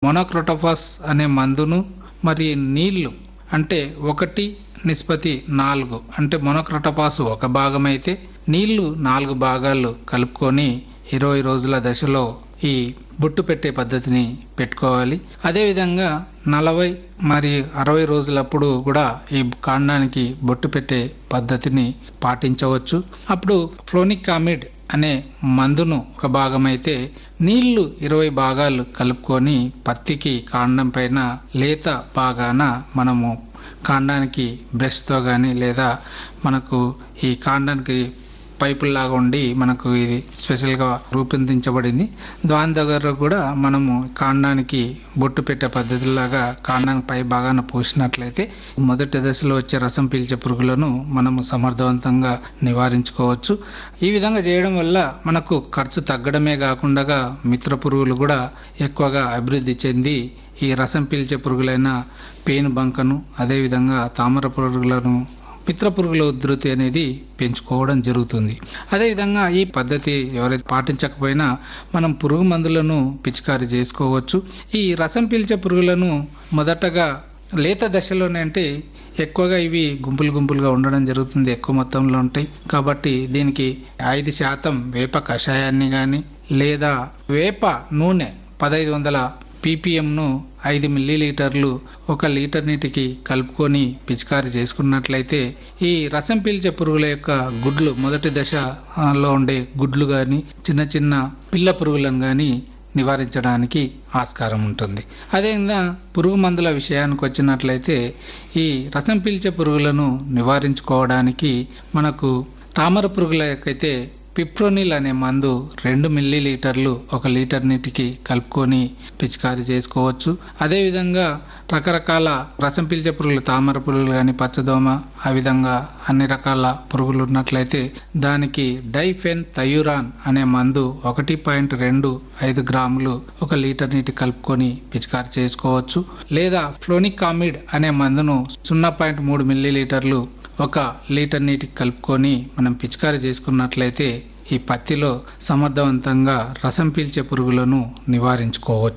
monocrotophos అనే మందును మరి నీళ్లు అంటే ఒకటి నిష్పత్తి నాలుగు అంటే మొనోక్రోటోఫాస్ ఒక భాగం అయితే నీళ్లు నాలుగు భాగాలు కలుపుకొని ఇరవై రోజుల దశలో ఈ బొట్టు పెట్టే పద్ధతిని పెట్టుకోవాలి అదేవిధంగా నలభై మరి అరవై రోజులప్పుడు కూడా ఈ కాండానికి బొట్టు పెట్టే పద్ధతిని పాటించవచ్చు అప్పుడు ఫ్లోనిక్ ఆమిడ్ అనే మందును ఒక భాగం అయితే నీళ్లు ఇరవై భాగాలు కలుపుకొని పత్తికి కాండం పైన లేత భాగాన మనము కాండానికి బ్రష్తో కానీ లేదా మనకు ఈ కాండానికి పైపుల్లాగా ఉండి మనకు ఇది స్పెషల్గా రూపొందించబడింది దాని దగ్గర కూడా మనము కాండానికి బొట్టు పెట్టే పద్ధతిలాగా కాండానికి పై భాగాన పోసినట్లయితే మొదటి దశలో వచ్చే రసం పీల్చే పురుగులను మనము సమర్థవంతంగా నివారించుకోవచ్చు ఈ విధంగా చేయడం వల్ల మనకు ఖర్చు తగ్గడమే కాకుండా మిత్ర పురుగులు కూడా ఎక్కువగా అభివృద్ధి చెంది ఈ రసం పీల్చే పురుగులైన పేను బంకను అదేవిధంగా తామర పురుగులను మిత్ర పురుగుల ఉధృతి అనేది పెంచుకోవడం జరుగుతుంది అదేవిధంగా ఈ పద్ధతి ఎవరైతే పాటించకపోయినా మనం పురుగు మందులను పిచికారి చేసుకోవచ్చు ఈ రసం పీల్చే పురుగులను మొదటగా లేత దశలోనే అంటే ఎక్కువగా ఇవి గుంపులు గుంపులుగా ఉండడం జరుగుతుంది ఎక్కువ మొత్తంలో ఉంటాయి కాబట్టి దీనికి ఐదు శాతం వేప కషాయాన్ని కానీ లేదా వేప నూనె పదహైదు వందల పీపీఎంను ఐదు మిల్లీలీటర్లు ఒక లీటర్ నీటికి కలుపుకొని పిచికారి చేసుకున్నట్లయితే ఈ రసం పీల్చే పురుగుల యొక్క గుడ్లు మొదటి దశలో ఉండే గుడ్లు కానీ చిన్న చిన్న పిల్ల పురుగులను కానీ నివారించడానికి ఆస్కారం ఉంటుంది అదేవిధంగా పురుగు మందుల విషయానికి వచ్చినట్లయితే ఈ రసం పీల్చే పురుగులను నివారించుకోవడానికి మనకు తామర పురుగులకైతే పిప్రోనిల్ అనే మందు రెండు మిల్లీ లీటర్లు ఒక లీటర్ నీటికి కలుపుకొని పిచికారీ చేసుకోవచ్చు అదేవిధంగా రకరకాల రసం పీల్చే పురుగులు తామర పురుగులు కానీ పచ్చదోమ ఆ విధంగా అన్ని రకాల పురుగులు ఉన్నట్లయితే దానికి డైఫెన్ తయూరాన్ అనే మందు ఒకటి పాయింట్ రెండు ఐదు గ్రాములు ఒక లీటర్ నీటి కలుపుకొని పిచికారీ చేసుకోవచ్చు లేదా ఫ్లోనిక్ ఆమిడ్ అనే మందును సున్నా పాయింట్ మూడు మిల్లీ లీటర్లు ఒక లీటర్ నీటికి కలుపుకొని మనం పిచికారీ చేసుకున్నట్లయితే ఈ పత్తిలో సమర్థవంతంగా రసం పీల్చే పురుగులను నివారించుకోవచ్చు